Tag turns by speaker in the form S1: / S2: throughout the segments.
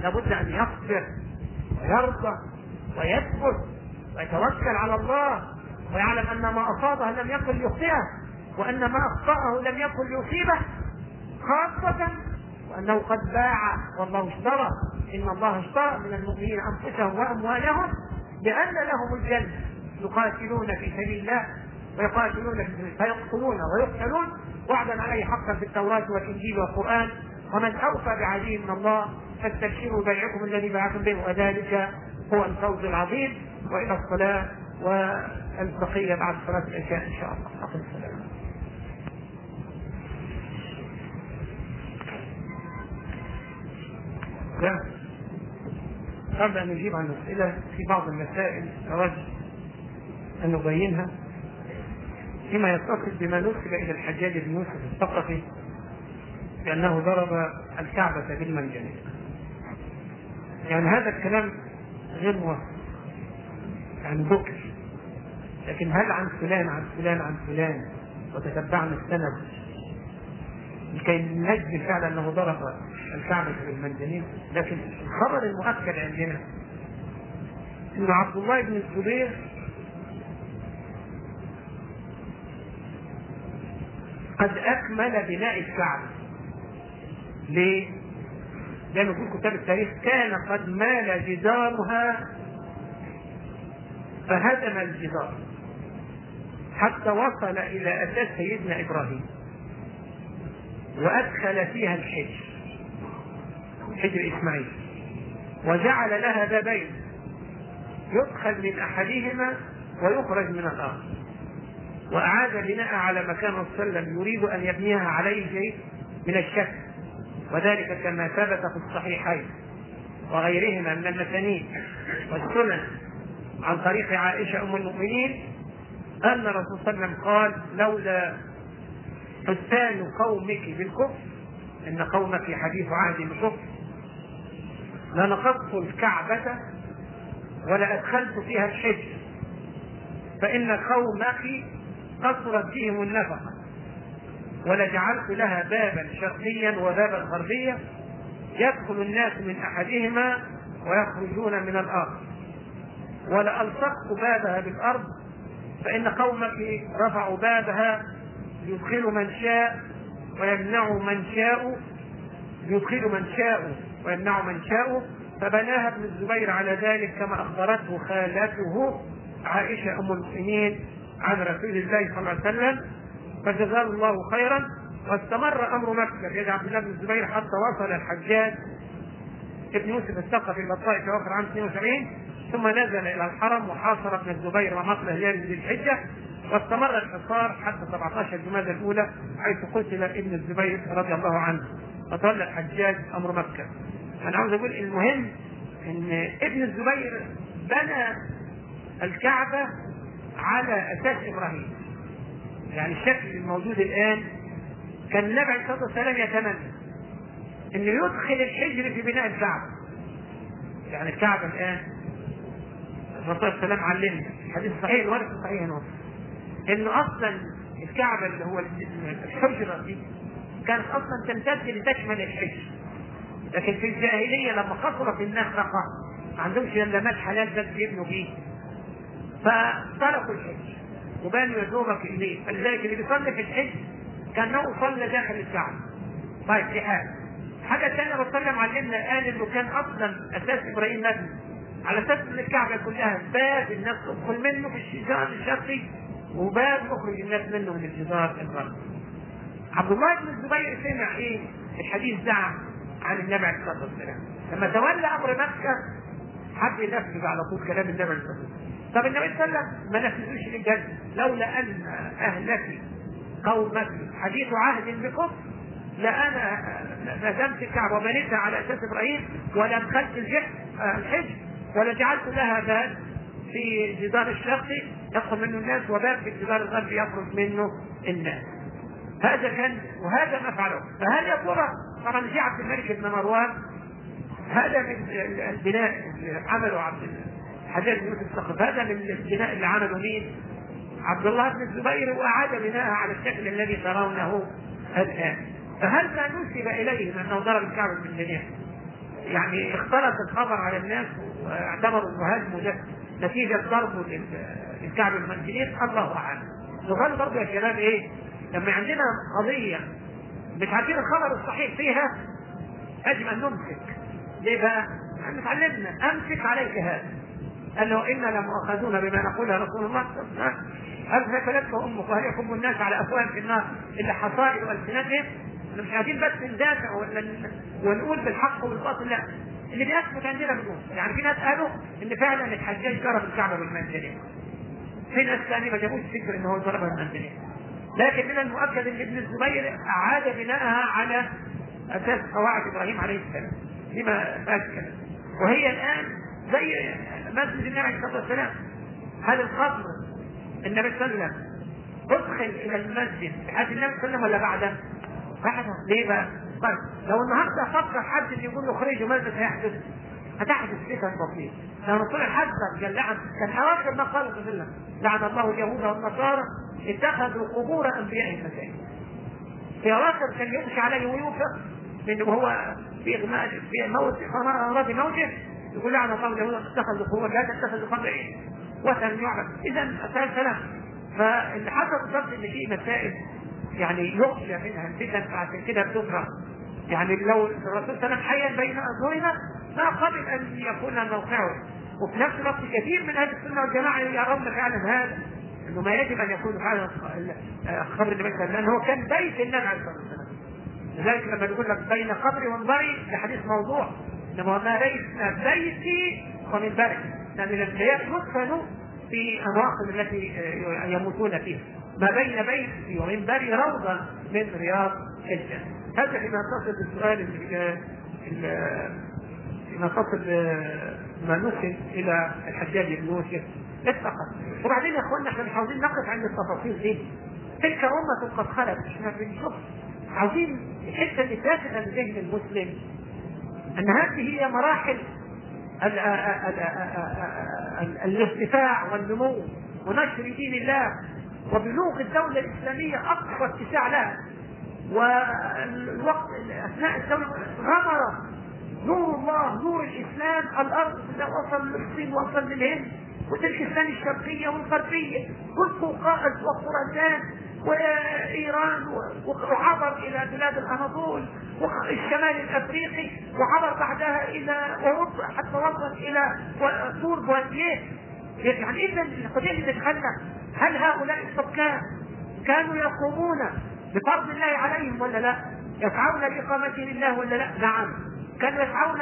S1: لابد ان يصبر ويرضى ويثبت ويتوكل على الله ويعلم ان ما اصابه لم يكن ليخطئه وان ما اخطاه لم يكن ليصيبه خاصه وانه قد باع والله اشترى ان الله اشترى من المؤمنين انفسهم واموالهم بان لهم الجنه يقاتلون في سبيل الله ويقاتلون في سبيل فيقتلون ويقتلون وعدا عليه حقا في التوراه والانجيل والقران ومن اوفى بعهده من الله فاستبشروا بيعكم الذي باعكم به وذلك هو الفوز العظيم والى الصلاه والبقيه بعد صلاه العشاء ان شاء الله اقم الصلاه قبل ان نجيب عن الاسئله في بعض المسائل نود ان نبينها فيما يتصل بما نسب الى الحجاج بن يوسف الثقفي بانه ضرب الكعبه بالمنجنيق يعني هذا الكلام غير موثق يعني ذكر لكن هل عن فلان عن فلان عن فلان وتتبعنا السند لكي نجد فعلا انه ضرب الكعبة بالمنجنيق لكن الخبر المؤكد عندنا ان عبد الله بن الزبير قد اكمل بناء الكعبة ليه؟ لأنه في كتاب التاريخ كان قد مال جدارها فهدم الجدار حتى وصل إلى أساس سيدنا إبراهيم وأدخل فيها الحجر حجر إسماعيل وجعل لها بابين يدخل من أحدهما ويخرج من الآخر وأعاد بناء على مكان وسلم يريد أن يبنيها عليه شيء من الشك وذلك كما ثبت في الصحيحين وغيرهما من المسانيد والسنن عن طريق عائشة أم المؤمنين أن الرسول صلى الله عليه وسلم قال لولا حسان قومك بالكفر إن قومك حديث عهد بالكفر لنقضت الكعبة ولأدخلت فيها الحج فإن قومك قصرت فيهم النفقة ولجعلت لها بابا شرقيا وبابا غربيا يدخل الناس من أحدهما ويخرجون من الآخر ولألصقت بابها بالأرض فإن قومك رفعوا بابها يدخل من شاء ويمنع من شاء يدخل من شاء ويمنع من شاء فبناها ابن الزبير على ذلك كما أخبرته خالته عائشة أم المؤمنين عن رسول الله صلى الله عليه وسلم فجزاه الله خيرا واستمر أمر مكة يد عبد الله بن الزبير حتى وصل الحجاج ابن يوسف الثقفي البطائي في آخر عام 72 ثم نزل إلى الحرم وحاصر ابن الزبير ومقله ليالي ذي الحجة واستمر الحصار حتى 17 جماد الأولى حيث قتل ابن الزبير رضي الله عنه وتولى الحجاج أمر مكة أنا عاوز أقول المهم إن ابن الزبير بنى الكعبة على أساس إبراهيم يعني الشكل الموجود الآن كان النبي عليه الصلاة والسلام يتمنى انه يدخل الحجر في بناء الكعبة يعني الكعبة الآن الرسول صلى الله عليه وسلم علمنا الحديث الصحيح الوارد الصحيح هنا انه اصلا الكعبة اللي هو الحجرة دي كانت اصلا تمتد لتشمل الحجر لكن في الجاهلية لما كثرت الناس رقم ما عندهمش الا مال حلال بس يبنوا بيه فتركوا الحج وبانوا يا دوبك اليه فلذلك اللي بيصلي في الحج كانه صلى داخل الكعبه طيب دي حاجه حاجه ثانيه بتكلم علمنا قال انه كان اصلا اساس ابراهيم مبني على اساس ان الكعبه كلها باب الناس تدخل منه في الجدار الشرقي وباب يخرج الناس منه من الجدار الغربي عبد الله بن الزبير سمع ايه الحديث ده عن النبي عليه الصلاه والسلام لما تولى امر مكه حب ينفذ على طول كلام النبي عليه الصلاه والسلام طب النبي صلى الله عليه وسلم ما نفذوش للجنة لولا أن أهلك قومك حديث عهد بكفر لأنا نزمت الكعبة وبنيتها على أساس إبراهيم ودخلت الحج ولجعلت لها باب في جدار الشرقي يدخل منه الناس وباب في الجدار الغربي يخرج منه الناس هذا كان وهذا ما فعله فهل يا ترى طبعا في عبد الملك بن مروان هذا من البناء اللي عمله عبد حجاج بن يوسف الثقف هذا من البناء اللي عمله مين؟ عبد الله بن الزبير واعاد بناءها على الشكل الذي ترونه الان فهل ما نسب اليهم انه ضرب الكعبه بالجميع يعني اختلط الخبر على الناس واعتبروا انه هجمه ده نتيجه ضربه للكعب المنزلين الله اعلم. نقول برضه يا شباب ايه؟ لما عندنا قضيه مش عارفين الخبر الصحيح فيها يجب ان نمسك. ليه بقى؟ احنا اتعلمنا امسك عليك هذا. قال له انا لمؤاخذون بما نقوله رسول الله هل ثكلتك امك وهل يكب الناس على افواههم في النار الا حصائد السنتهم احنا مش عايزين بس ندافع ولا ونقول بالحق وبالباطل لا اللي بيثبت عندنا بنقول يعني في ناس قالوا ان فعلا الحجاج ضرب الكعبه بالمنزلين في ناس ثانيه ما جابوش فكر ان هو ضربها بالمنزلين لكن من المؤكد ان ابن الزبير اعاد بناءها على اساس قواعد ابراهيم عليه السلام لما فات وهي الان زي مسجد النبي عليه الصلاه والسلام هل القبر النبي صلى الله عليه وسلم ادخل الى المسجد بعد النبي صلى الله عليه وسلم ولا بعده؟ بعده ليه بقى؟ طيب لو النهارده فكر حد اللي يقول له اخرجوا ماذا سيحدث؟ هتحدث فتن بسيطه لو رسول حذر قال لعن كان اواخر ما قال صلى الله عليه وسلم لعن الله اليهود والنصارى اتخذوا قبور انبيائهم مساجد في اواخر كان يمشي عليه ويوفق من وهو في اغماء في موت امراض موته يقول لعن الله اليهود اتخذوا قبور لا تتخذوا قبر ايه؟ وثن يعبد اذا اسال سلام فاللي حصل بالضبط ان في مسائل يعني يخشى منها الفتن فعشان كده بتظهر يعني لو الرسول صلى الله عليه وسلم حيا بين اظهرنا ما قبل ان يكون موقعه وفي نفس الوقت كثير من اهل السنه والجماعه يرون فعلا هذا انه ما يجب ان يكون فعلا خبر النبي صلى الله عليه وسلم لانه هو كان بيت النبي عليه الصلاه والسلام لذلك لما يقول لك بين قبري ومنبري ده حديث موضوع انما ما بين بيتي ومنبري لان الانبياء يدفنوا في المواقف التي يموتون فيها ما بين بيتي ومنبري روضه من رياض الجنه هذا فيما يتصل بالسؤال فيما يتصل ما نسب الى الحجاج بن يوسف فقط وبعدين يا اخوانا احنا مش عاوزين نقف عند التفاصيل دي تلك امه قد خلت احنا بنشوف عاوزين الحته اللي داخل ذهن المسلم ان هذه هي مراحل الارتفاع والنمو ونشر دين الله وبلوغ الدولة الإسلامية أقصى اتساع لها والوقت أثناء الدولة غمر نور الله نور الإسلام الأرض وصل للصين وصل للهند وتركستان الشرقية والغربية والقوقاز وخراسان وايران وعبر الى بلاد الاناضول والشمال الافريقي وعبر بعدها الى اوروبا حتى وصل الى سور بواتيه يعني اذا القضيه اللي دخلنا هل هؤلاء السكان كانوا يقومون بفضل الله عليهم ولا لا؟ يسعون لاقامه الله ولا لا؟ نعم كانوا يسعون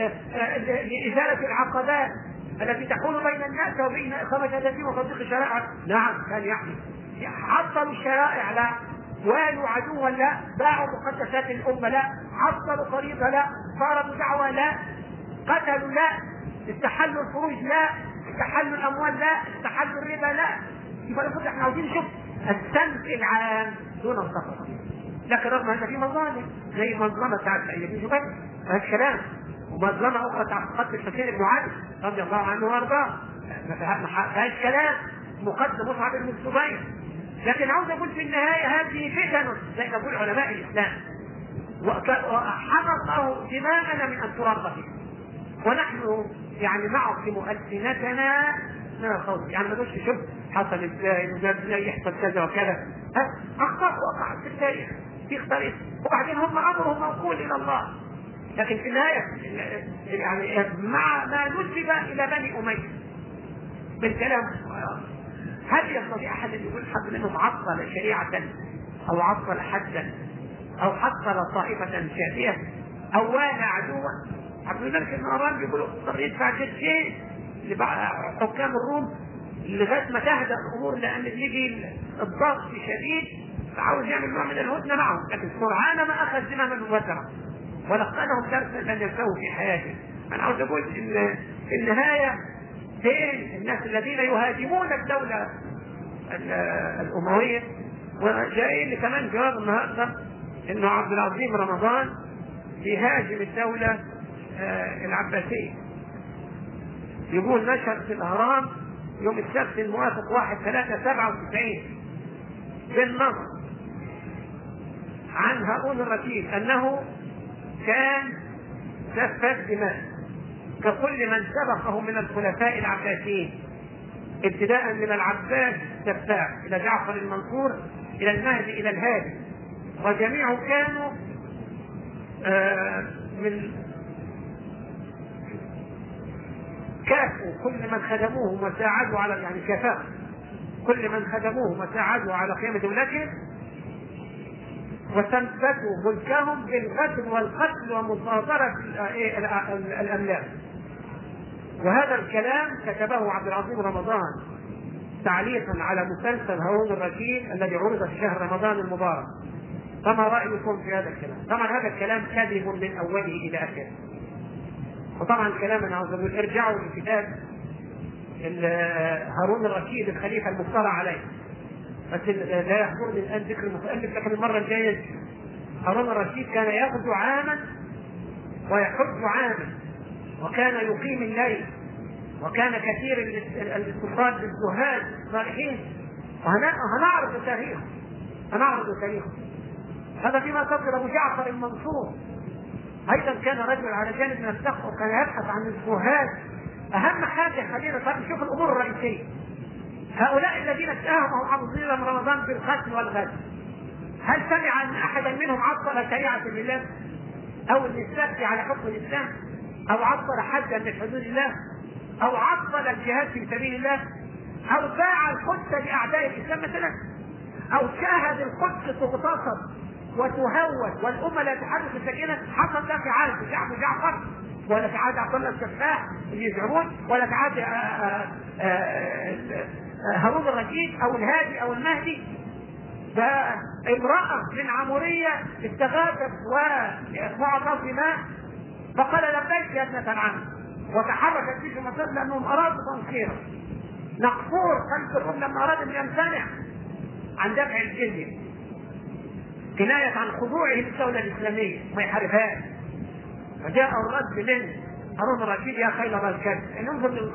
S1: لازاله العقبات التي تحول بين الناس وبين اقامه الدين وتطبيق الشرائع نعم كان يحدث عطلوا الشرائع لا والوا عدوا لا باعوا مقدسات الامه لا عطلوا فريضه لا صاروا دعوه لا قتلوا لا استحلوا الفروج لا استحلوا الاموال لا استحلوا الربا لا يبقى المفروض احنا عاوزين نشوف السمت العام دون التفاصيل لكن رغم ان في مظالم زي المظلمه بتاعت ايام جبل ما كلام ومظلمه اخرى بتاعت قتل الحسين بن علي رضي الله عنه وارضاه ما فيهاش كلام مقدم مصعب بن الزبير لكن عاوز اقول في النهايه هذه فتن زي ما يقول علماء الاسلام وحمى الله دماءنا من ان تربى فيها ونحن يعني نعصم السنتنا من الخوف يعني ما نقولش شوف حصل ازاي ازاي يحصل كذا وكذا ها اخطاء وقعت في التاريخ في اختار وبعدين هم امرهم موكول الى الله لكن في النهايه يعني مع ما نسب الى بني اميه بالكلام هل يستطيع احد ان يقول حد منهم عطل شريعه او عطل حدا او حصل طائفه شافيه او والى عدوا عبد الملك بن مروان بيقولوا اضطر يدفع جيشين حكام الروم لغايه ما تهدأ الامور لان بيجي الضغط شديد فعاوز يعمل نوع من الهدنه معهم لكن سرعان ما اخذ زماما مباشره ولقنهم درسا لن ينسوه في حياته انا عاوز اقول ان في النهايه فين الناس الذين يهاجمون الدولة الأموية وجاي لي كمان جواب النهارده انه عبد العظيم رمضان بيهاجم الدولة العباسية يقول نشر في الأهرام يوم السبت الموافق 1 3 97 بالنص عن هارون الرشيد أنه كان سفك دماء ككل من سبقه من الخلفاء العباسيين ابتداء من العباس السفاح الى جعفر المنصور الى المهدي الى الهادي وجميع كانوا آه من كافوا كل من خدموهم وساعدوا على يعني كفاء كل من خدموهم وساعدوا على قيام دولتهم وثبتوا ملكهم بالغدر والقتل ومصادرة الأملاك وهذا الكلام كتبه عبد العظيم رمضان تعليقا على مسلسل هارون الرشيد الذي عرض في شهر رمضان المبارك فما رأيكم في هذا الكلام؟ طبعا هذا الكلام كذب من أوله إلى آخره وطبعا الكلام انا عاوز اقول ارجعوا لكتاب هارون الرشيد الخليفه المفترى عليه بس لا يحضرني الان ذكر المؤلف لكن المره الجايه هارون الرشيد كان يغزو عاما ويحج عاما وكان يقيم الليل وكان كثير الاتصال بالزهاد الصالحين وهنعرض تاريخه هنعرض تاريخه هذا فيما تصل ابو جعفر المنصور ايضا كان رجل على جانب من التقوى كان يبحث عن الزهاد اهم حاجه خلينا طيب نشوف الامور الرئيسيه هؤلاء الذين اتهموا ابو ظلم رمضان بالقتل والغزو هل سمع ان احدا منهم عطل شريعه الله او الاستفتي على حكم الاسلام او عطل حدا من حدود الله او عطل الجهاد في سبيل الله او باع القدس لاعداء الاسلام مثلا او شاهد القدس تغتصب وتهود والامه لا تحدث السكينه حصل ده في عهد ابو جعفر ولا في عهد عبد الله السفاح اللي يزعمون ولا في عهد هارون الرشيد او الهادي او المهدي فامرأة من عمورية استغاثت ومعطى ماء فقال لبيك يا ابنة العم وتحركت في المسجد لانهم ارادوا تنصيره نقفور خلف لما اراد ان يمتنع عن دفع الجزيه كناية عن خضوعه للدولة الإسلامية ما يحاربهاش فجاء الرد من هارون الرشيد يا خيل الكلب ان انظر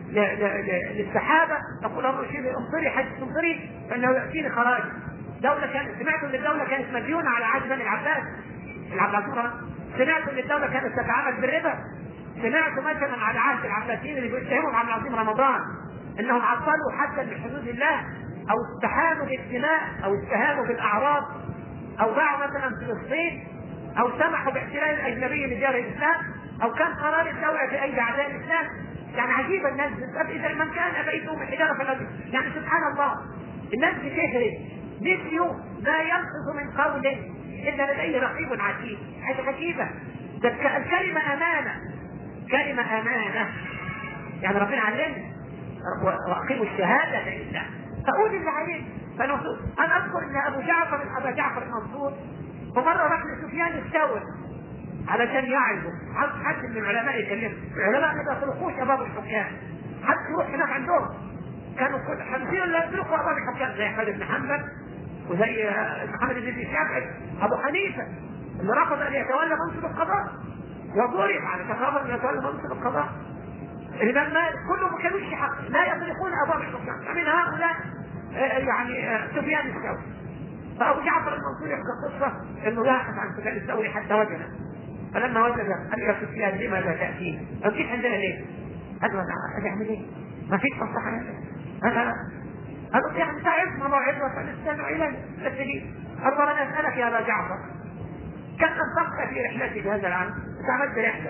S1: للسحابة تقول هارون الرشيد امطري حج تمطري فانه يأتيني خراج دولة كانت سمعت ان الدولة كانت مديونة على عهد بني العباس العباسورة سمعت ان الدولة كانت تتعامل بالربا سمعت مثلا على عهد العباسيين اللي بيتهموا عبد العظيم رمضان انهم عطلوا حدا بحدود الله او استهانوا بالدماء او استهانوا بالاعراض او باعوا مثلا فلسطين او سمحوا باحتلال الاجنبي لدار الاسلام او كان قرار الدوله في ايدي اعداء الاسلام يعني عجيبه الناس اذا من كان بيته من حجاره فلا يعني سبحان الله الناس بتهرب نسيوا ما ينقص من قول الا لديه رقيب عتيد حاجه عجيبه ده الكلمه امانه كلمه امانه يعني ربنا علمنا واقيموا الشهاده لله فقول اللي عليك فنقول انا اذكر ان ابو جعفر ابا جعفر المنصور ومره راح لسفيان الثوري علشان يعظه حد من العلماء يكلمه العلماء ما بيطرقوش ابواب الحكام حد يروح هناك عندهم كانوا كل خمسين لا يطرقوا ابواب الحكام زي احمد بن حنبل وزي محمد بن الشافعي ابو حنيفه اللي رفض ان يتولى منصب القضاء وضرب على تخاف ان يتولى منصب القضاء الامام مالك كلهم ما كانوش حق لا يطرقون ابواب الحكام فمن هؤلاء يعني سفيان الثوري فابو جعفر المنصور يحكي قصه انه لاحظ عن سفيان الثوري حتى وجده فلما وجد قال يا سفيان لماذا تاتيني؟ ما جيت عندنا ليه؟ قال له انا اعمل ايه؟ ما فيش مصلحه انا قالوا يعني تعرفنا موعظه فنستمع اليه تستجيب قال انا اسالك يا ابا جعفر كم انفقت في رحلتك هذا العام؟ عملت رحله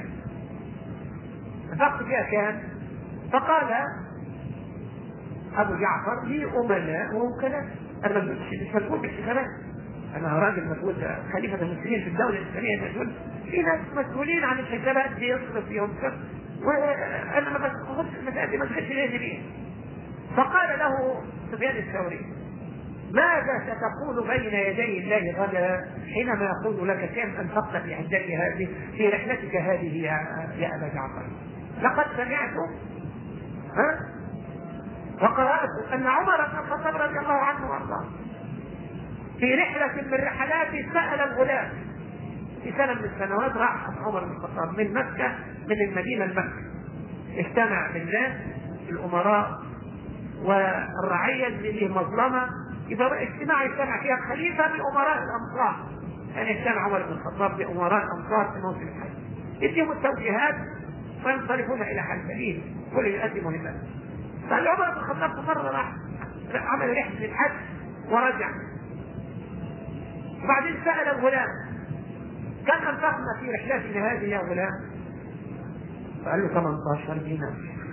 S1: انفقت فيها كام؟ فقال ابو جعفر لي امناء ووكلاء انا مش مسؤول بالحسابات انا راجل مسؤول خليفه المسلمين في الدوله الاسلاميه مسؤول في ناس مسؤولين عن الحسابات بيصرف فيهم وانا ما باخدش المسائل دي ما تخش ليه بيه فقال له سفيان الثوري ماذا ستقول بين يدي الله غدا حينما يقول لك كم انفقت في عدتك هذه في رحلتك هذه يا يا ابا جعفر لقد سمعت ها وقرأت أن عمر بن الخطاب رضي الله عنه وأرضاه في رحلة من رحلاته سأل الغلام في سنة من السنوات راح عمر بن الخطاب من مكة من المدينة لمكة اجتمع بالناس الأمراء والرعية اللي مظلمة إذا اجتماع يجتمع فيها الخليفة بأمراء الأمصار يعني اجتمع عمر بن الخطاب بأمراء الأمصار في موسم الحج يديهم التوجيهات وينصرفون الى حل سبيل كل يؤدي مهمته فعمر بن الخطاب مره راح عمل رحله للحج ورجع وبعدين سال الغلام كم انفقنا في رحلتنا هذه يا غلام؟ فقال له 18 دينار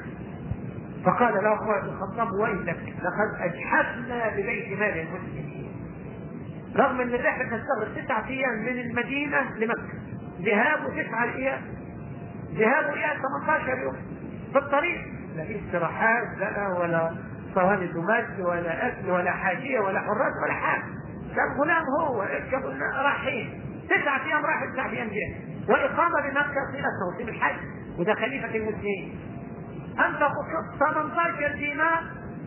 S1: فقال له عمر بن الخطاب ويلك لقد اجحفنا ببيت مال المسلمين رغم ان الرحله تستغرق تسعة ايام من المدينه لمكه ذهاب تسعة ايام ذهاب ايام 18 يوم في الطريق لا في استراحات لا ولا صواني مد ولا اكل ولا حاجيه ولا حراس ولا حاجه كان غلام هو اركبوا رايحين تسعة ايام راح تسعة ايام جاي واقامه بمكه طيله موسم الحج وده خليفه المسلمين انفقوا 18 دينار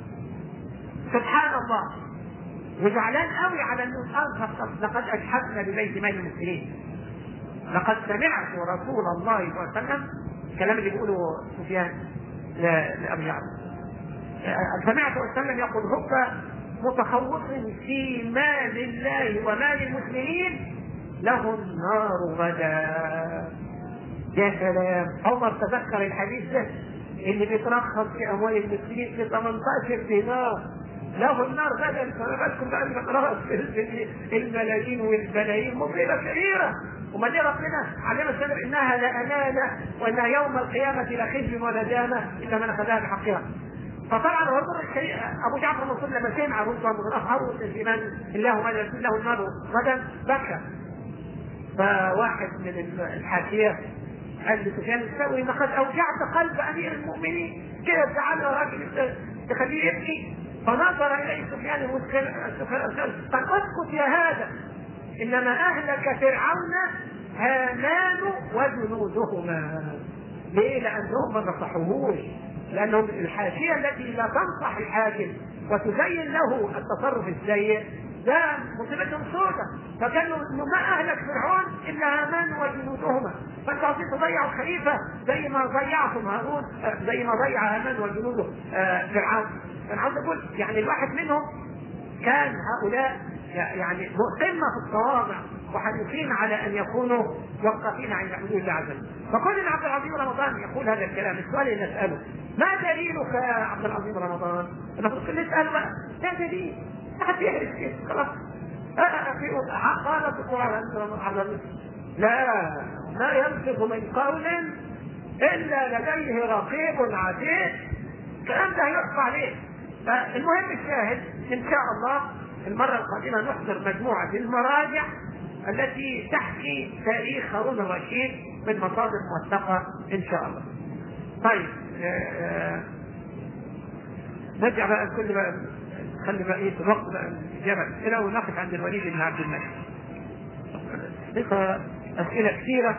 S1: سبحان الله وزعلان قوي على انه انفق لقد اجحفنا ببيت مال المسلمين لقد سمعت رسول الله صلى الله عليه وسلم الكلام اللي بيقوله سفيان لابي يعقوب سمعت وسلم يقول رب متخوف في مال الله ومال المسلمين له النار غدا يا سلام عمر تذكر الحديث ده اللي بيترخص في اموال المسلمين في 18 دينار له النار غدا فما بالكم بقى نقراها في الملايين والبلايين مصيبه كبيره وما ليه ربنا علمنا السلام انها لامانه وانها يوم القيامه لخزي وندامه الا من اخذها بحقها فطبعا هو ابو جعفر المنصور لما سمع رسول الله عروس الايمان الله ما له النار غدا بكى فواحد من الحاشيه قال لسفيان الثوري لقد اوجعت قلب امير المؤمنين كده زعل راجل تخليه يبكي فنظر اليه سفيان المسكر قال اسكت يا هذا انما اهلك فرعون هامان وجنودهما ليه؟ لانهم ما نصحوهوش لانهم الحاشيه التي لا تنصح الحاكم وتزين له التصرف السيء ده مصيبتهم سودة فكانوا انه ما اهلك فرعون الا هامان وجنودهما فانتوا عايزين تضيعوا الخليفه زي ما ضيعتم هارون زي ما ضيع هامان وجنوده فرعون انا عاوز اقول يعني الواحد منهم كان هؤلاء يعني قمه في التواضع وحريصين على ان يكونوا وقافين عند حدود الله عز وجل فكل عبد العظيم رمضان يقول هذا الكلام السؤال اللي نساله ما دليلك يا عبد العظيم رمضان؟ المفروض نسال بقى ما دليل؟ حد يهرس كده خلاص قال في القران لا ما ينطق من قول الا لديه رقيب عتيد الكلام ده هيحصى عليه فالمهم الشاهد ان شاء الله المره القادمه نحضر مجموعه المراجع التي تحكي تاريخ هارون الرشيد من مصادر موثقه ان شاء الله. طيب آه نرجع بقى كل بقى خلي بقى ايه الوقت بقى الاجابه اسئله ونقف عند الوليد بن عبد الملك. اسئله كثيره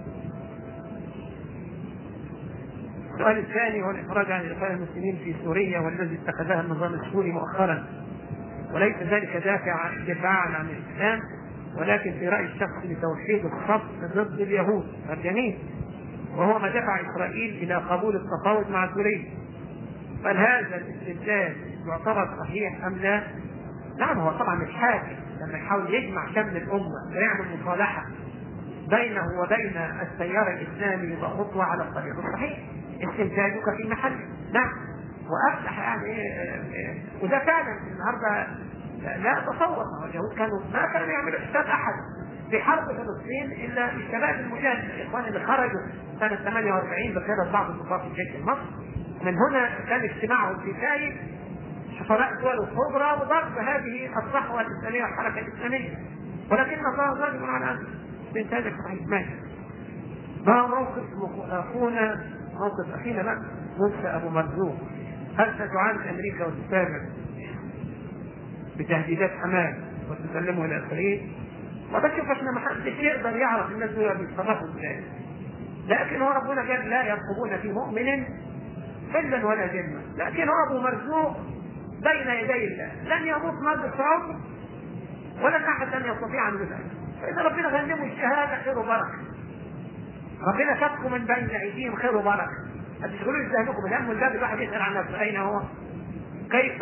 S1: السؤال الثاني هو الإخراج عن الإخوان المسلمين في سوريا والذي اتخذها النظام السوري مؤخرا وليس ذلك دافع دفاعا عن الإسلام ولكن في رأي الشخص لتوحيد الصف ضد اليهود الجميل وهو ما دفع إسرائيل إلى قبول التفاوض مع سوريا هل هذا الاستبداد يعتبر صحيح أم لا؟ نعم هو طبعا الحاكم لما يحاول يجمع شمل الأمة ويعمل مصالحة بينه وبين التيار الإسلامي يبقى خطوة على الطريق الصحيح استنتاجك في محل نعم وافتح يعني وده فعلا النهارده لا اتصور ما اليهود كانوا ما كانوا يعملوا حساب احد في حرب فلسطين الا الشباب المجاهد الاخوان اللي خرجوا سنه 48 بقياده بعض الضباط الجيش المصري من هنا كان اجتماعهم في كايف سفراء الدول الكبرى وضرب هذه الصحوه الاسلاميه والحركه الاسلاميه ولكن الله راجل على استنتاجك صحيح ماشي ما موقف اخونا موقف اخينا بقى موسى ابو مرزوق هل ستعاند امريكا وتتابع بتهديدات حماس وتسلمه الى اسرائيل؟ وبشوف احنا ما حدش يقدر يعرف الناس دول بيتصرفوا ازاي. لكن هو ربنا قال لا يرقبون في مؤمن الا ولا ذمه، لكن هو ابو مرزوق بين يدي الله، لن يموت مادة عمر ولن احد ان يستطيع ان يدعي. فاذا ربنا غنمه الشهاده خير وبركه. ربنا سبقوا من بين ايديهم خير وبركه. ما تشغلوش ذهنكم بالهم والباب الواحد يسال عن نفسه اين هو؟ كيف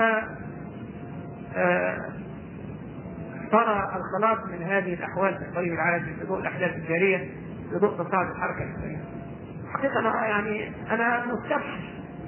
S1: آه ترى الخلاص من هذه الاحوال في القريب العاجل في ضوء الاحداث الجاريه لضوء تصاعد الحركه الاسلاميه. حقيقه انا يعني انا مستبشر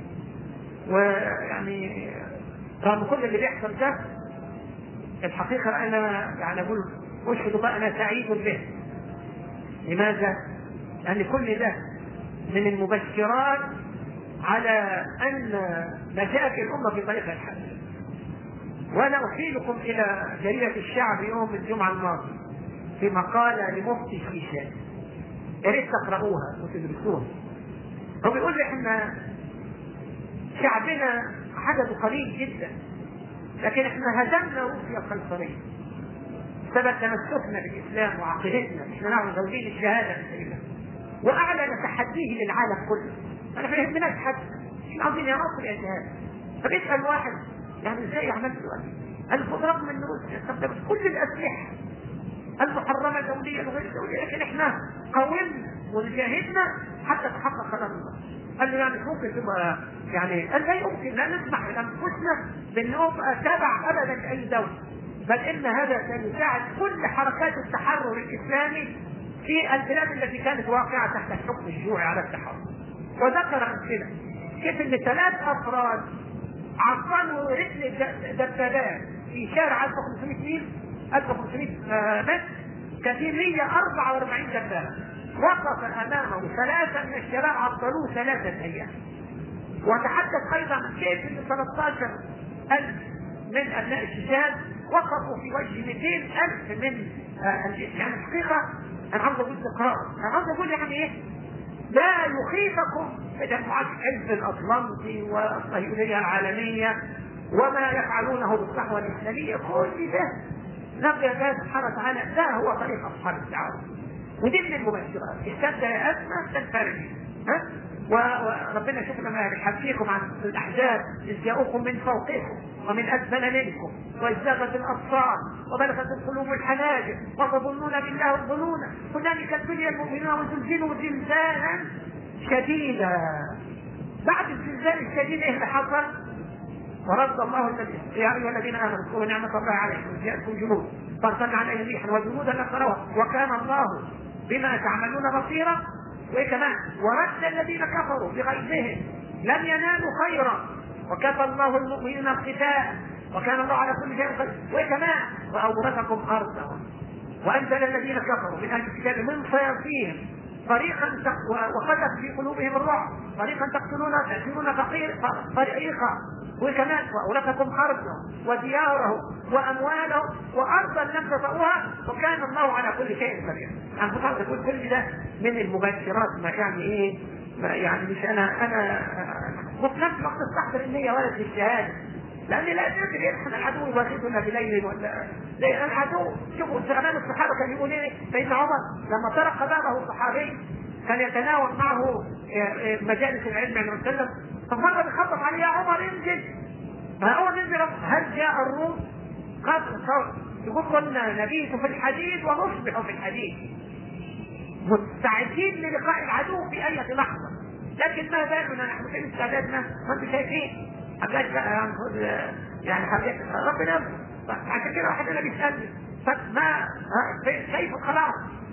S1: ويعني رغم كل اللي بيحصل ده الحقيقه انا يعني اقول اشهد بقى انا سعيد به. لماذا؟ لان كل ده من المبشرات على ان مشاكل الامه في طريق الحل. وانا احيلكم الى جريده الشعب يوم الجمعه الماضي في مقاله لمفتي الشيشان يا ريت تقرأوها وتدرسوها هو بيقول احنا شعبنا عدده قليل جدا لكن احنا هزمنا روسيا القيصرية سبب تمسكنا بالاسلام وعقيدتنا احنا نعرف زوجين الشهاده الكريمه واعلن تحديه للعالم كله انا ما يهمناش حد احنا عاوزين يا مصر يا شهاده فبيسال واحد يعني ازاي عملت دلوقتي؟ قال برغم ان روسيا استخدمت كل الاسلحه المحرمه دوليا وغير دوليا لكن احنا قاومنا وجاهدنا حتى تحقق كلام الله قال له يعني ممكن تبقى يعني قال لا يمكن لا نسمح لانفسنا بان نبقى تبع ابدا لاي دوله بل ان هذا سيساعد كل حركات التحرر الاسلامي في البلاد التي كانت واقعه تحت الحكم الشيوعي على التحرر وذكر امثله كيف ان ثلاث افراد عطلوا رجل دبابات في شارع 1500 ميل 1500 متر كان في 144 دبابه وقف امامه ثلاثه من الشباب عطلوه ثلاثه ايام وتحدث ايضا كيف ان 13000 من ابناء الشيشان وقفوا في وجه 200000 من يعني الحقيقه انا عاوز اقول تقرأ انا عاوز اقول يعني ايه لا يخيفكم تجمعات حزب الاطلنطي والصهيونيه العالميه وما يفعلونه بالصحوه الاسلاميه كل ده نبي الله سبحانه وتعالى ده هو طريق اصحاب الدعوه ودي من المبشرات اشتد يا اسمى تنفرج ها وربنا شوف لما يحكيكم عن الاحزاب اذ جاءوكم من فوقكم ومن اسفل منكم واذ زاغت الابصار وبلغت القلوب الحناجر وتظنون بالله الظنون هنالك ابتلي المؤمنون وزلزلوا زلزالا شديدا بعد الزلزال الشديد ايه اللي حصل؟ ورد الله الذي يا ايها الذين امنوا اذكروا نعمه الله عليكم اذ جاءتكم جنود فارسلنا عليهم ريحا وجنودا لم تروها وكان الله بما تعملون بصيرا وايه كمان ورد الذين كفروا بغيظهم لم ينالوا خيرا وكفى الله المؤمنين القتال وكان الله على كل شيء قدير وايه كمان واورثكم ارضا وانزل الذين كفروا من اهل الكتاب من صياصيهم فريقا وقذف في قلوبهم الرعب فريقا تقتلون تأتون فقير فريقا وكمان واورثكم ارضا وديارهم واموالهم وارضا لم تطئوها وكان الله على كل شيء قدير. يعني فقط تقول كل ده من المبشرات ما يعني ايه ما يعني مش انا انا وفي نفس الوقت استحضر النية ولد للشهاده لان لا ندري يلحن العدو يباغتنا بليل ولا لان العدو شوفوا زمان الصحابه كان يقول ايه سيدنا عمر لما طرق بابه صحابي كان يتناول معه مجالس العلم عند وسلم فمره بيخبط عليه يا عمر انزل فاول نزل هل جاء الروم؟ قال يقول كنا نبيت في الحديد ونصبح في الحديد مستعدين للقاء العدو في اي لحظه لكن ما بالنا نحن في استعدادنا ما انتم شايفين حاجات بقى يعني يعني حاجات ربنا يرضى عشان كده واحد انا بيسالني ما كيف خلاص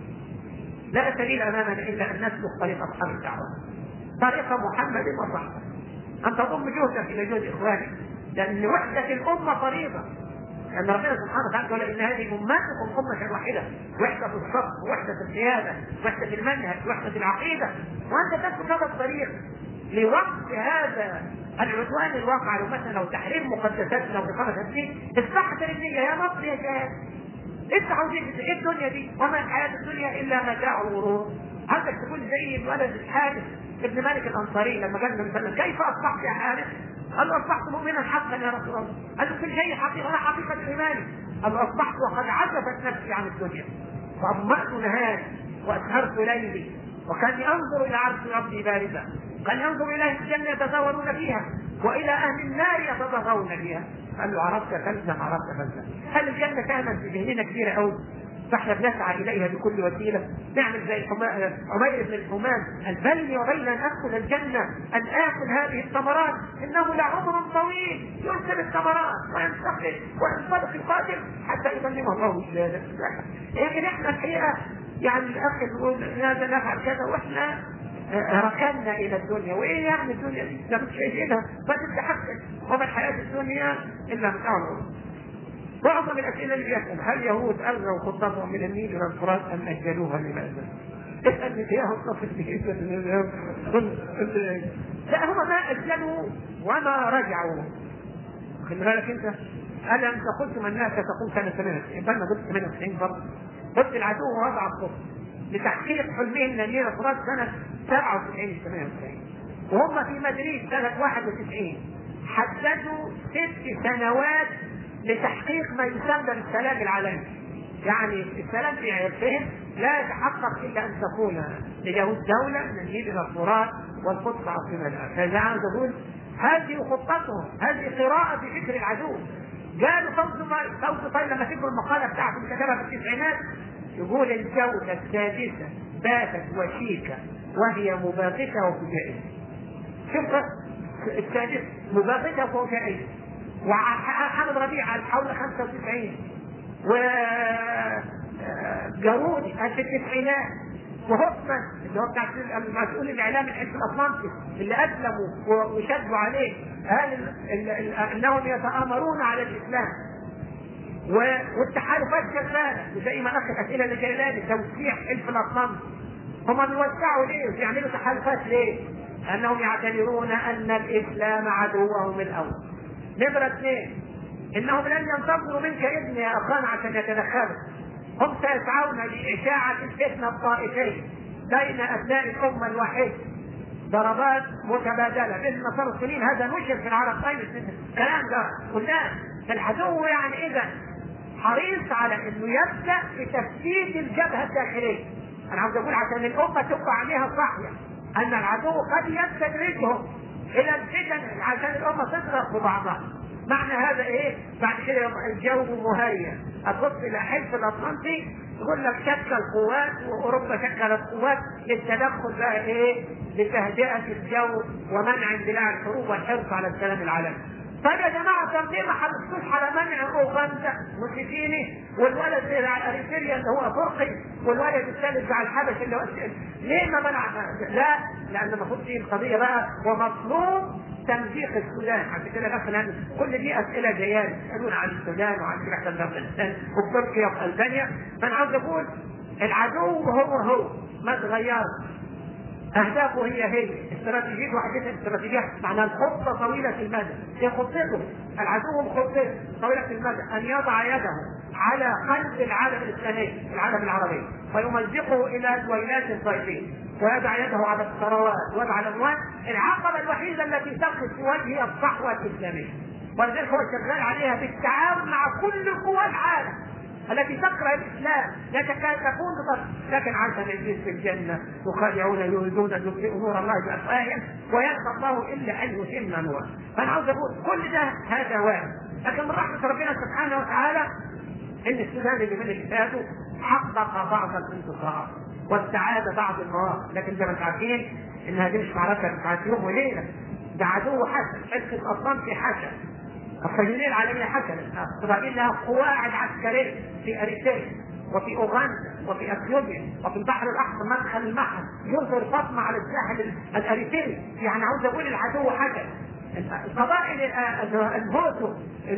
S1: لا سبيل امامنا الا ان نسلك طريق اصحاب الدعوه طريق محمد وصحبه ان تضم جهدك الى جهد اخوانك لان وحده الامه فريضه لأن ربنا سبحانه وتعالى قال إن هذه أمتكم أمة واحدة وحدة في الصف وحدة في القيادة وحدة في المنهج وحدة في العقيدة وأنت تسلك هذا الطريق لوقت هذا العدوان الواقع لو مثلا لو تحرير مقدساتنا وإقامة الدين استحضر النية يا مصر يا شباب انت عاوزين ايه الدنيا دي؟ وما الحياة الدنيا إلا متاع الغرور عندك تقول زي الولد الحارث ابن مالك الأنصاري لما قال النبي صلى الله عليه وسلم كيف أصبحت يا حارث؟ قال له اصبحت مؤمنا حقا يا رسول الله قال له في شيء حقيقه انا حقيقه ايماني قال له اصبحت وقد عزفت نفسي عن الدنيا فاضمأت نهاري واسهرت ليلي وكاني انظر الى عرش ربي باردا كان ينظر الى اهل الجنه يتزاورون فيها والى اهل النار يتضاغون فيها قال له عرفت فلسا عرفت فلسا هل الجنه كانت في ذهننا كبيره قوي فاحنا بنسعى اليها بكل وسيله نعمل زي عمير بن الحمام هل بيني وبين ان ادخل الجنه ان اكل هذه الثمرات انه لعمر طويل يرسل الثمرات وينتقل وينطلق القاتل حتى يسلمه الله الشهاده لكن احنا الحقيقه يعني الاخ يقول هذا نفعل كذا واحنا ركننا الى الدنيا وايه يعني الدنيا دي ده مش شايفينها فتستحق وما الحياه الدنيا الا متاع معظم الاسئله اللي بيسال هل يهود الغوا خطتهم من النيل الى الفرات ام اجلوها لماذا؟ اسال فيها الطفل لا هم ما اجلوا وما رجعوا خلي بالك انت هل انت قلتم الناس تقوم سنه 98 بل ما قلت 98 برضه قلت العدو وضع الصف لتحقيق حلمهم النيل الفرات سنه 97 98 وهم في مدريد سنه 91 حددوا ست سنوات لتحقيق ما يسمى بالسلام العالمي يعني السلام في عرفهم لا يتحقق الا ان تكون ليهود دوله من النيل الى الفرات والقدس عاصمه الان فاذا عاوز اقول هذه خطتهم هذه قراءه في فكر العدو قالوا فوز فوز طيب لما تقروا المقاله بتاعته اللي كتبها في التسعينات يقول الجوله السادسه باتت وشيكه وهي مباغته وفجائيه شوف السادسه مباغته وفجائيه وحمد ربيع حول 95 و جارود في التسعينات وهوفمان اللي هو بتاع المسؤول الاعلامي الحزب الاطلنطي اللي اسلموا وشدوا عليه قال انهم يتامرون على الاسلام والتحالفات شغاله وزي ما اخر الاسئله اللي جايه لي توسيع حلف الاطلنطي هم بيوسعوا ليه؟ بيعملوا تحالفات ليه؟ انهم يعتبرون ان الاسلام عدوهم الاول. نمره اثنين انهم لن ينتظروا منك اذن يا اخوان عشان يتدخلوا. هم سيسعون لاشاعه الفتنه الطائفيه بين ابناء الامه الواحده. ضربات متبادله بين النصارى والمسلمين هذا نشر في العرب طيب الكلام ده قلناه فالعدو يعني اذا حريص على انه يبدا بتفتيت الجبهه الداخليه انا عاوز اقول عشان الامه تبقى عليها صاحيه ان العدو قد يستدرجهم الى الفتن عشان الامه تضرب في بعضها معنى هذا ايه؟ بعد كده يبقى الجو مهيأ هتبص الى حلف الاطلنطي يقول لك شكل قوات واوروبا شكلت قوات للتدخل بقى ايه؟ لتهدئه الجو ومنع اندلاع الحروب والحرص على السلام العالمي. طيب يا جماعه طب ليه ما حرصتوش على منع اوغندا موسيفيني والولد بتاع اريتريا اللي هو تركي والولد الثالث بتاع الحبش اللي هو ليه ما منع لا لان المفروض دي القضيه بقى ومطلوب تمزيق السودان عشان كده مثلا كل دي اسئله جايه يسالون عن السودان وعن سلاح افغانستان وتركيا والبانيا فانا عاوز اقول العدو هو هو ما تغيرش اهدافه هي هي استراتيجيه وحدتها استراتيجيه معنى الخطه طويله المدى هي خطته العدو خطته طويله المدى ان يضع يده على قلب العالم الاسلامي العالم العربي ويمزقه الى دويلات الصيفين ويضع يده على الثروات ويضع الاموال العقبه الوحيده التي تقف في وجه الصحوه الاسلاميه ولذلك هو شغال عليها بالتعاون مع كل قوى العالم التي تكره الاسلام لا تكاد تكون لكن عسى الابليس في الجنه يخادعون يريدون ان يطفئوا نور الله بافواههم ويأبى الله الا ان يتم نوره فانا عاوز اقول كل ده هذا واحد لكن من رحمه ربنا سبحانه وتعالى ان السودان اللي من اللي فاتوا حقق بعض الانتصارات واستعاد بعض المواقف لكن زي ما انتم عارفين ان هذه مش معركه بتاعت يوم وليله ده عدو حسن حزب الاطلنطي حسن الصهيونيه العالميه حسنت اسرائيل لها قواعد عسكريه في اريتريا وفي اوغندا وفي اثيوبيا وفي البحر الاحمر مدخل البحر جزر فاطمه على الساحل الاريتري يعني عاوز اقول العدو حسن القبائل الهوتو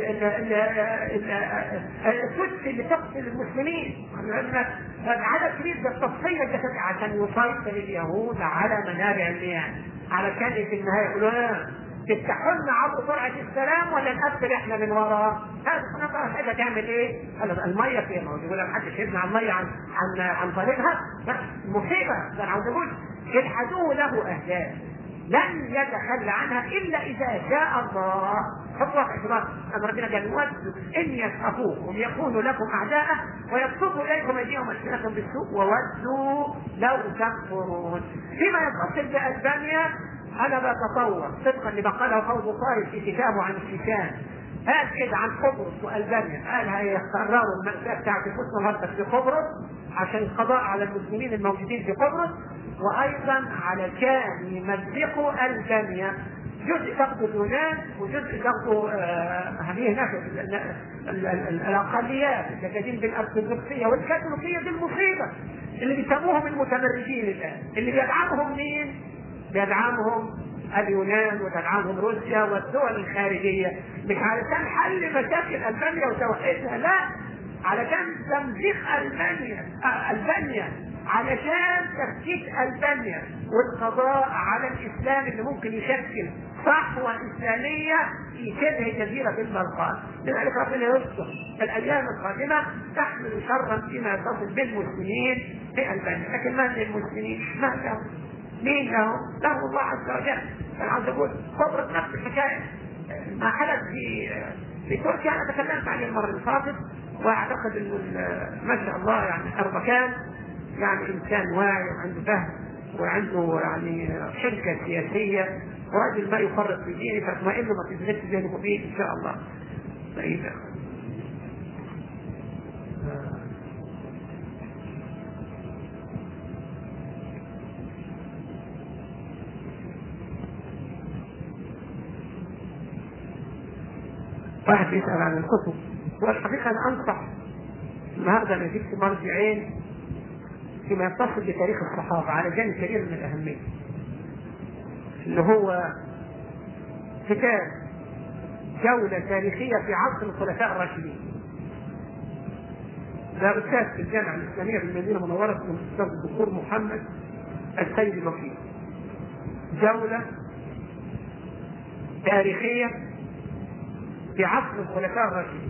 S1: التوتسي اللي تقتل المسلمين عدد كبير ده التصفيه الجسديه عشان يسيطر اليهود على منابع المياه علشان في النهايه يقولوا تفتحوا لنا عبر سرعه السلام ولا نقفل احنا من وراها؟ هذا الصناعه حاجه تعمل ايه؟ الميه فين؟ يقول لك محدش يبني عن الميه عن عن عن طريقها مصيبه ده انا عاوز اقول العدو له اهداف لن يتخلى عنها الا اذا شاء الله حطوا في اعتبار ان ربنا قال ودوا ان يسخفوكم يكونوا لكم اعداء ويبسطوا اليكم ايديهم السنتهم بالسوء وودوا لو تكفرون فيما يخص باسبانيا انا بتصور طبقا لما قاله فوز طارق في كتابه عن الشيشان قال كده عن قبرص والبانيا قال هيقرروا المأساة بتاعت الفتنة الغربة في قبرص عشان القضاء على المسلمين الموجودين في قبرص وايضا علشان يمزقوا البانيا جزء تاخذه اليونان وجزء تاخذه هذه هناك الاقليات الذين بالارثوذكسيه والكاثوليكيه دي المصيبه اللي بيسموهم المتمردين الان اللي بيدعمهم مين؟ بيدعمهم اليونان وتدعمهم روسيا والدول الخارجيه مش علشان حل مشاكل البانيا وتوحيدها لا علشان تمزيق المانيا آه، البانيا علشان تفكيك البانيا والقضاء على الاسلام اللي ممكن يشكل صحوه اسلاميه في شبه جزيره البلقان، لذلك ربنا يستر الايام القادمه تحمل شرا فيما يتصل بالمسلمين في البانيا، لكن من للمسلمين؟ ما لهم؟ مين لهم؟ لهم الله عز وجل، انا عاوز اقول قبرص نفس الحكايه ما حدث في في تركيا انا تكلمت عن المره اللي فاتت واعتقد انه ما شاء الله يعني اربكان يعني انسان واعي وعنده فهم وعنده يعني حركه سياسيه ورجل ما يفرط في دينه فاطمئن ما تزغلش ذهنك فيه ان شاء الله. طيب واحد يسأل عن الكتب والحقيقة أنا أنصح النهارده ما يجيبش مرجعين فيما يتصل بتاريخ الصحابة على جانب كبير من الأهمية اللي هو كتاب جولة تاريخية في عصر الخلفاء الراشدين ده أستاذ في الجامعة الإسلامية بالمدينة المنورة اسمه الأستاذ الدكتور محمد السيد الوكيل جولة تاريخية في عصر الخلفاء الراشدين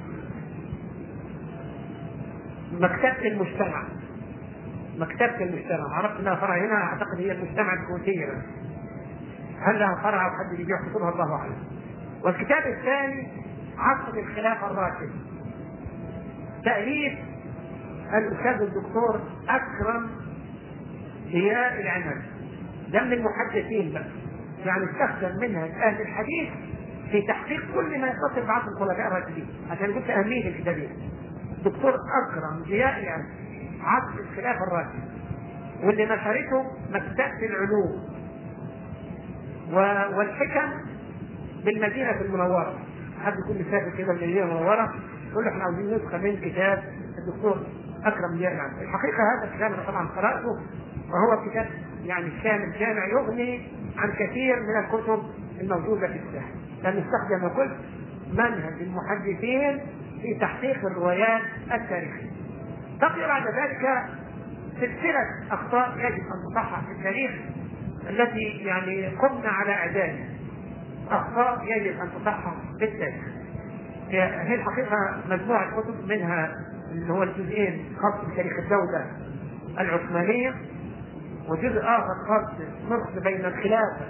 S1: مكتبة المجتمع مكتبة المجتمع عرفت انها فرع هنا اعتقد هي المجتمع الكويتية بس هل لها فرع او حد بيبيع كتبها الله اعلم والكتاب الثاني عصر الخلافة الراشدة تأليف الأستاذ الدكتور أكرم ضياء العمل ده من المحدثين بقى يعني استخدم منها أهل الحديث في تحقيق كل ما يتصل بعصر الخلفاء الراشدين عشان قلت أهمية الكتابين دكتور أكرم ضياء العمل عصر الخلافة الراشدة واللي نشرته مكتبة العلوم والحكم بالمدينة المنورة حد يكون مسافر كده المدينة المنورة يقول له احنا عاوزين نسخة من كتاب الدكتور أكرم ضياء العمل الحقيقة هذا الكتاب أنا طبعا قرأته وهو كتاب يعني كامل جامع يغني عن كثير من الكتب الموجودة في الساحة لأن استخدم قلت منهج المحدثين في تحقيق الروايات التاريخية بقي بعد ذلك سلسلة أخطاء يجب أن تصحح في التاريخ التي يعني قمنا على إعدادها أخطاء يجب أن تصحح في التاريخ هي الحقيقة مجموعة كتب منها اللي هو الجزئين خاص بتاريخ الدولة العثمانية وجزء آخر خاص نصف بين الخلافة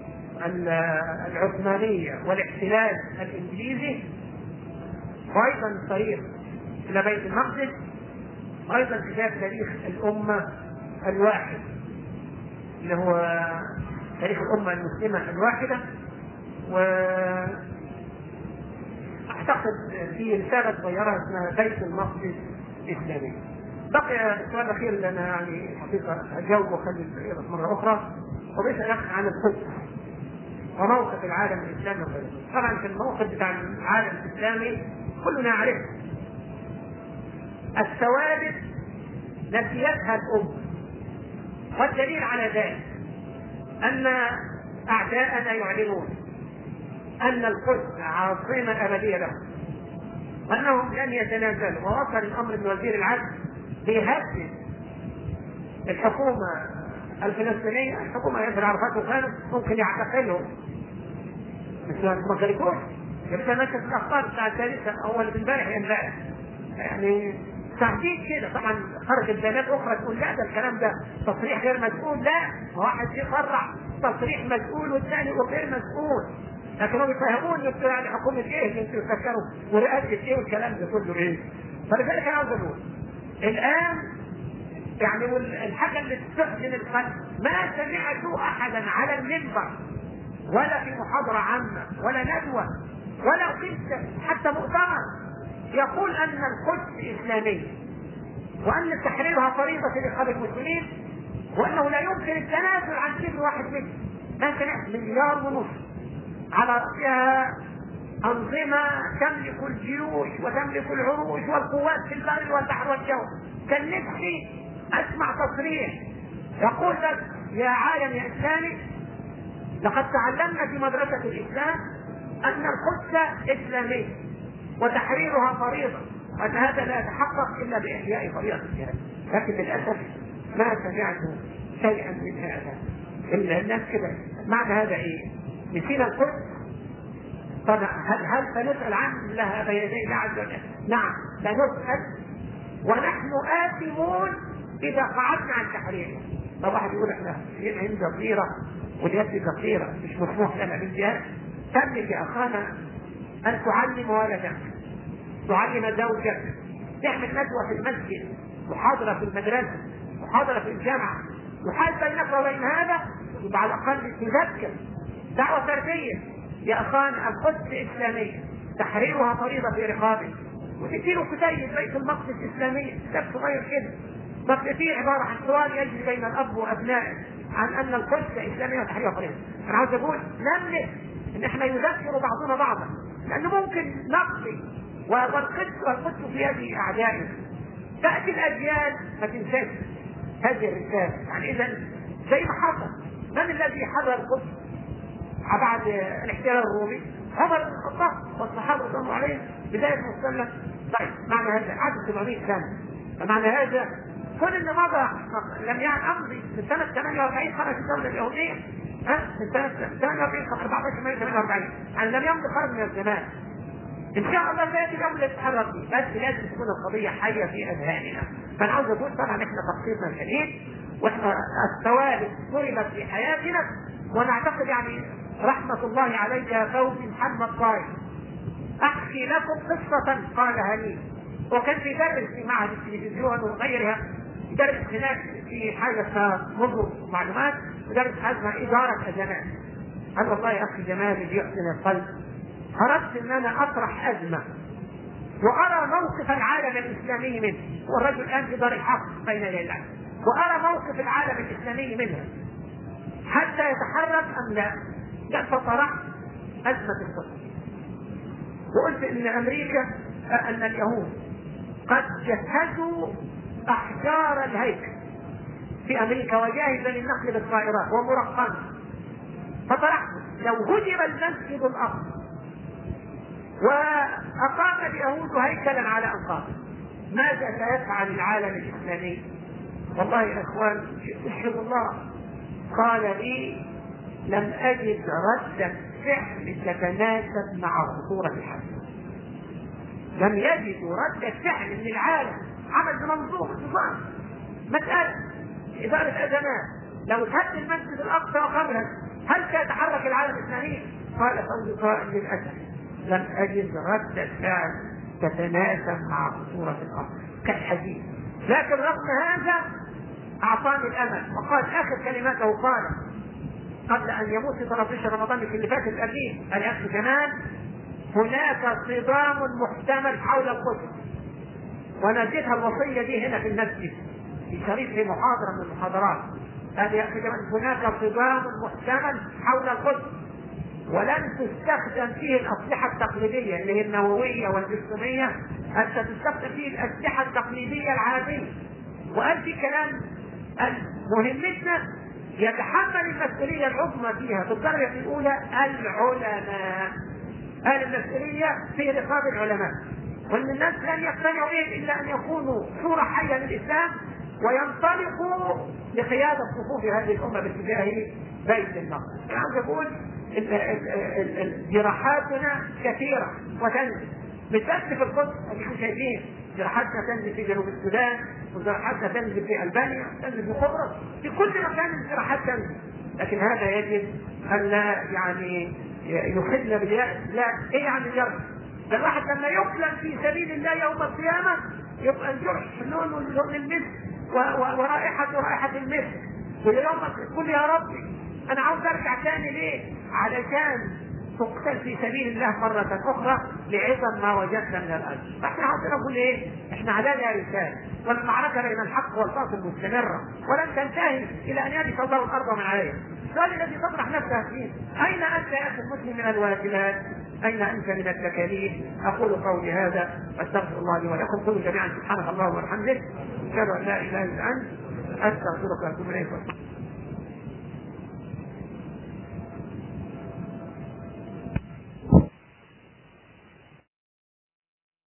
S1: العثمانية والاحتلال الإنجليزي وأيضا الطريق إلى بيت المقدس وأيضا كتاب تاريخ الأمة الواحد اللي هو تاريخ الأمة المسلمة الواحدة و أعتقد في رسالة صغيرة اسمها بيت المقدس الإسلامي بقي السؤال الأخير اللي أنا يعني حقيقة أجاوب وأخلي مرة أخرى وبيسأل عن القدس وموقف العالم الاسلامي وغيره. طبعا في الموقف بتاع العالم الاسلامي كلنا عرفنا الثوابت نسيتها الامه والدليل على ذلك ان اعداءنا يعلنون ان القدس عاصمه ابديه لهم وانهم لن يتنازلوا ووصل الامر من وزير العدل بيهدد الحكومه الفلسطينيه الحكومه ياسر عرفات وكانت ممكن يعتقلهم مثل ما قالكوش يبقى ماشي في الاخبار بتاع الثالثه اول امبارح امبارح يعني تهديد كده طبعا خرجت بيانات اخرى تقول لا ده الكلام ده تصريح غير مسؤول لا واحد يفرع تصريح مسؤول والثاني غير مسؤول لكن هم بيفهمون انتوا يعني حكومه ايه انتوا تفكروا ورئاسه ايه والكلام ده كله ايه فلذلك انا عاوز اقول الان يعني الحاجه اللي تستخدم القلب ما سمعت احدا على المنبر ولا في محاضره عامه ولا ندوه ولا قصه حتى مؤتمر يقول ان القدس اسلاميه وان تحريرها فريضه في رقاب المسلمين وانه لا يمكن التنازل عن شبر واحد منه ما سمعت مليار ونص على راسها أنظمة تملك الجيوش وتملك العروش والقوات في البر والبحر والجو كان نفسي اسمع تصريح يقول لك يا عالم يا اسلامي لقد تعلمنا في مدرسه الاسلام ان القدس اسلاميه وتحريرها فريضه وان هذا لا يتحقق الا باحياء فريضه الجهاد لكن للاسف ما سمعت شيئا من هذا الا الناس كده معنى هذا ايه؟ نسينا القدس طب هل هل سنسال عن لها بين يدي الله عز وجل؟ نعم سنسال ونحن آثمون إذا قعدنا عن تحريرها. طب واحد يقول احنا عند جزيرة واليد جزيرة مش مسموح لنا بالجهاد. تملك يا أخانا أن تعلم ولدك تعلم زوجك تعمل ندوة في المسجد محاضرة في المدرسة محاضرة في الجامعة يحال بينك وبين هذا يبقى على الأقل تذكر دعوة فردية يا أخانا القدس إسلامية تحريرها فريضة في رقابه وتديله كتيب بيت المقدس إسلامية كتاب صغير كده بس فيه عبارة عن سؤال يجري بين الأب وأبنائه عن أن القدس إسلامية وتحريرها فريضة أنا عاوز أقول نملك إن إحنا يذكر بعضنا بعضا لأنه ممكن نقضي والقدس والقدس في يد أعدائنا تأتي الأجيال ما تنساش هذه الرسالة يعني إذا زي ما حصل من الذي حضر القدس بعد الاحتلال الرومي عمر بن الخطاب والصحابه رضي الله عليهم بدايه مسلم طيب معنى هذا عدد 700 سنه فمعنى هذا كل اللي مضى لم يعني امضي من سنه 48 خرج الدوله اليهوديه ها من سنه 48 14 مايو 48 يعني لم يمضي قرن من الزمان ان شاء الله سياتي اليوم اللي يتحرك فيه بس لازم تكون القضيه حيه في اذهاننا فانا عاوز اقول طبعا احنا تقصيرنا شديد واحنا الثوابت ضربت في حياتنا ونعتقد يعني رحمة الله عليك يا فوزي محمد طارق أحكي لكم قصة قالها لي وكان في درس في معهد التلفزيون وغيرها درس هناك في حاجة اسمها نظر معلومات ودرس حاجة اسمها إدارة أزمات قال والله يا أخي جمال يحسن القلب أردت أن أنا أطرح أزمة وأرى موقف العالم الإسلامي منه والرجل الآن في دار الحق بين يدي الله وأرى موقف العالم الإسلامي منها حتى يتحرك أم لا لا فطرحت أزمة القدس وقلت إن أمريكا أن اليهود قد جهزوا أحجار الهيكل في أمريكا وجاهزة للنقل بالطائرات ومرقمة فطرحت لو هدم المسجد الأقصى وأقام اليهود هيكلا على أنقاضه ماذا سيفعل العالم الإسلامي؟ والله يا إخوان أشهد الله قال لي لم أجد ردة فعل تتناسب مع خطورة الحدث. لم يجدوا ردة فعل من العالم عمل بمنظومة نظام مسألة إدارة أزمات لو اتهد المسجد الأقصى قبلا هل سيتحرك العالم الإسلامي؟ قال فوزي قائل للأسف لم أجد ردة فعل تتناسب مع خطورة الأمر كالحديث لكن رغم هذا أعطاني الأمل وقال آخر كلماته قال قبل أن يموت في 13 رمضان في اللي فاتت قبليه قال يا أخي جمال هناك صدام محتمل حول القدس وأنا اديتها الوصية دي هنا في المسجد في شريط في محاضرة من المحاضرات قال يا أخي جمال هناك صدام محتمل حول القدس ولن تستخدم فيه الأسلحة التقليدية اللي هي النووية والجسومية أنت تستخدم فيه الأسلحة التقليدية العادية وقال في كلام مهمتنا يتحمل المسؤولية العظمى فيها في الدرجة الأولى العلماء قال المسؤولية في رقاب العلماء وأن الناس لن يقتنعوا به إلا أن يكونوا صورة حية للإسلام وينطلقوا لقيادة صفوف هذه الأمة باتجاه بيت المقدس. أنا عاوز أقول جراحاتنا كثيرة وتنزل مش بس في القدس احنا شايفين جراحاتنا تنزل في جنوب السودان وجراحاتنا تنزل في البانيا تنزل في قبرص في كل مكان الجراحات تنزل لكن هذا يجب ان لا يعني يخلنا باليأس لا ايه يعني جرح ده الواحد لما يقلم في سبيل الله يوم القيامة يبقى الجرح لونه لون المسك ورائحته رائحة المسك واليوم قل يا ربي انا عاوز ارجع تاني ليه؟ علشان تقتل في سبيل الله مرة أخرى لعظم ما وجدنا من الأجر. فإحنا عاوزين نقول إيه؟ إحنا علينا رسالة والمعركة بين الحق والباطل مستمرة ولن تنتهي إلى أن يرث الله الأرض من عليها. السؤال الذي تطرح نفسها فيه أين أنت يا أخي المسلم من الواجبات؟ أين أنت من التكاليف؟ أقول قولي هذا وأستغفر الله لي ولكم قولوا جميعا سبحانك اللهم وبحمدك أشهد أن لا إله إلا أنت استغفرك واتوب اليك